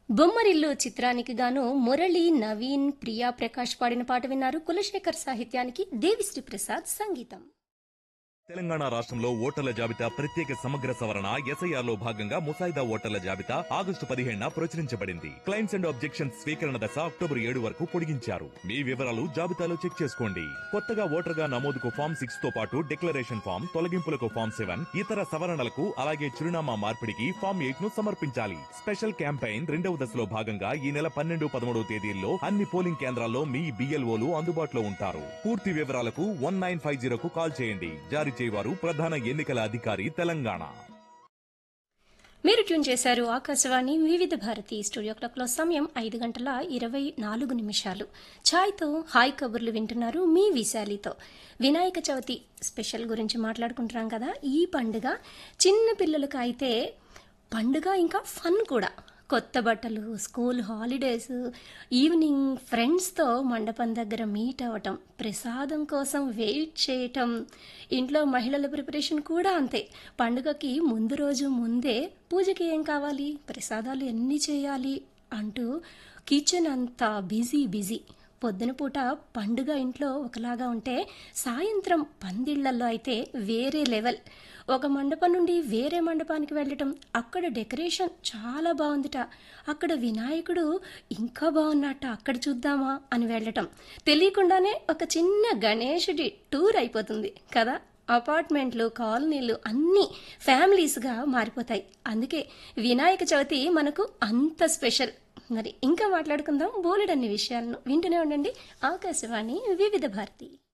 బొమ్మరిల్లు చిత్రానికి గాను మురళి నవీన్ ప్రియా ప్రకాష్ పాడిన పాట విన్నారు కులశేఖర్ సాహిత్యానికి దేవిశ్రీ ప్రసాద్ సంగీతం తెలంగాణ రాష్ట్రంలో ఓటర్ల జాబితా ప్రత్యేక సమగ్ర సవరణ ఎస్ఐఆర్ లో భాగంగా ముసాయిదా ఓటర్ల జాబితా ఆగస్టు పదిహేడున ప్రచురించబడింది క్లైమ్స్ అండ్ ఆబ్జెక్షన్స్ స్వీకరణ దశ అక్టోబర్ ఏడు వరకు పొడిగించారు మీ వివరాలు జాబితాలో చెక్ చేసుకోండి కొత్తగా ఓటర్ గా నమోదుకు ఫామ్ సిక్స్ తో పాటు డిక్లరేషన్ ఫామ్ తొలగింపులకు ఫామ్ సెవెన్ ఇతర సవరణలకు అలాగే చిరునామా మార్పిడికి ఫామ్ ఎయిట్ ను సమర్పించాలి స్పెషల్ క్యాంపెయిన్ రెండవ దశలో భాగంగా ఈ నెల పన్నెండు పదమూడవ తేదీల్లో అన్ని పోలింగ్ కేంద్రాల్లో మీ బిఎల్ఓలు అందుబాటులో ఉంటారు పూర్తి వివరాలకు వన్ నైన్ ఫైవ్ జీరోకు కాల్ చేయండి జారీ చేయవారు ప్రధాన ఎన్నికల అధికారి తెలంగాణ మీరు ట్యూన్ చేశారు ఆకాశవాణి వివిధ భారతి స్టూడియో క్లాక్లో సమయం ఐదు గంటల ఇరవై నాలుగు నిమిషాలు ఛాయ్తో హాయ్ కబుర్లు వింటున్నారు మీ విశాలితో వినాయక చవితి స్పెషల్ గురించి మాట్లాడుకుంటున్నాం కదా ఈ పండుగ చిన్న పిల్లలకు అయితే పండుగ ఇంకా ఫన్ కూడా కొత్త బట్టలు స్కూల్ హాలిడేస్ ఈవినింగ్ ఫ్రెండ్స్తో మండపం దగ్గర మీట్ అవ్వటం ప్రసాదం కోసం వెయిట్ చేయటం ఇంట్లో మహిళల ప్రిపరేషన్ కూడా అంతే పండుగకి ముందు రోజు ముందే పూజకి ఏం కావాలి ప్రసాదాలు ఎన్ని చేయాలి అంటూ కిచెన్ అంతా బిజీ బిజీ పొద్దున పూట పండుగ ఇంట్లో ఒకలాగా ఉంటే సాయంత్రం పందిళ్లలో అయితే వేరే లెవెల్ ఒక మండపం నుండి వేరే మండపానికి వెళ్ళటం అక్కడ డెకరేషన్ చాలా బాగుందిట అక్కడ వినాయకుడు ఇంకా బాగున్నట్ట అక్కడ చూద్దామా అని వెళ్ళటం తెలియకుండానే ఒక చిన్న గణేశుడి టూర్ అయిపోతుంది కదా అపార్ట్మెంట్లు కాలనీలు అన్నీ ఫ్యామిలీస్గా మారిపోతాయి అందుకే వినాయక చవితి మనకు అంత స్పెషల్ మరి ఇంకా మాట్లాడుకుందాం బోలెడన్ని విషయాలను వింటూనే ఉండండి ఆకాశవాణి వివిధ భారతి